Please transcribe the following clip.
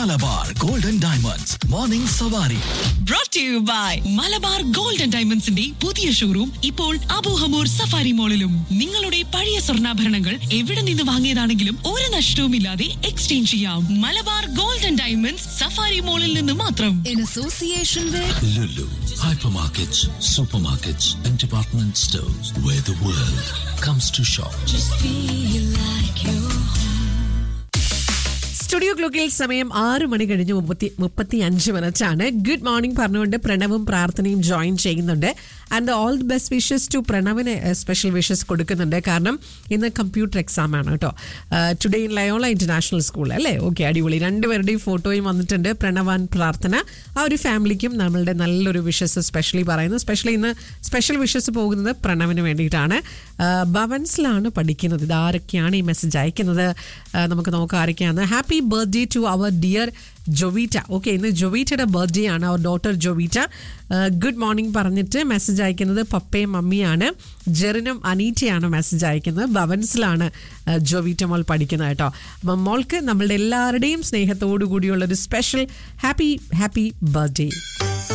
Malabar golden diamonds morning Savari brought to you by Malabar gold and ഡയമണ്ട്സിന്റെ പുതിയ showroom ഇപ്പോൾ Abu Hamour safari മോളിലും നിങ്ങളുടെ പഴയ സ്വർണ്ണാഭരണങ്ങൾ എവിടെ നിന്ന് വാങ്ങിയതാണെങ്കിലും ഒരു നഷ്ടവുമില്ലാതെ എക്സ്ചേഞ്ച് ചെയ്യാം Malabar gold and diamonds safari മോളിൽ നിന്ന് മാത്രം in association with Lulu hypermarkets, supermarkets, and department stores where the world comes to shop. feel like you studio ക്ലോക്കിൽ സമയം ആറ് മണി കഴിഞ്ഞ് മുപ്പത്തി മുപ്പത്തി അഞ്ച് മിനിറ്റ് ആണ് ഗുഡ് മോർണിംഗ് പറഞ്ഞുകൊണ്ട് പ്രണവും പ്രാർത്ഥനയും ജോയിൻ ചെയ്യുന്നുണ്ട് and all the best wishes to പ്രണവിന് സ്പെഷ്യൽ വിഷസ് കൊടുക്കുന്നുണ്ട് കാരണം ഇന്ന് കമ്പ്യൂട്ടർ എക്സാം ആണ് കേട്ടോ today in Loyola international school അല്ലേ ഓക്കെ അടിപൊളി രണ്ടുപേരുടെയും ഫോട്ടോയും വന്നിട്ടുണ്ട് പ്രണവാൻ പ്രാർത്ഥന ആ ഒരു ഫാമിലിക്കും നമ്മളുടെ നല്ലൊരു വിഷസ് സ്പെഷ്യലി പറയുന്നു സ്പെഷ്യലി ഇന്ന് സ്പെഷ്യൽ വിഷസ് പോകുന്നത് പ്രണവിന് വേണ്ടിയിട്ടാണ് ആ, ഭവൻസിലാണ് പഠിക്കുന്നത് ഇത് ആരൊക്കെയാണ് ഈ മെസ്സേജ് അയക്കുന്നത് ആ, നമുക്ക് നോക്കാം ആരൊക്കെയാണ് happy birthday to our dear Jovita okay ഇന്ന് ജൊവീറ്റയുടെ ബർത്ത്ഡേ ആണ് our daughter Jovita good morning പറഞ്ഞിട്ട് മെസ്സേജ് അയക്കുന്നത് പപ്പയും മമ്മിയാണ് ജെറിനും അനീറ്റയാണ് മെസ്സേജ് അയക്കുന്നത് ഭവൻസിലാണ് ആ, ജൊവീറ്റ മോൾ പഠിക്കുന്നത് കേട്ടോ അപ്പം മോൾക്ക് നമ്മളുടെ എല്ലാവരുടെയും സ്നേഹത്തോടു കൂടിയുള്ള ഒരു സ്പെഷ്യൽ ഹാപ്പി ഹാപ്പി ബർത്ത്ഡേ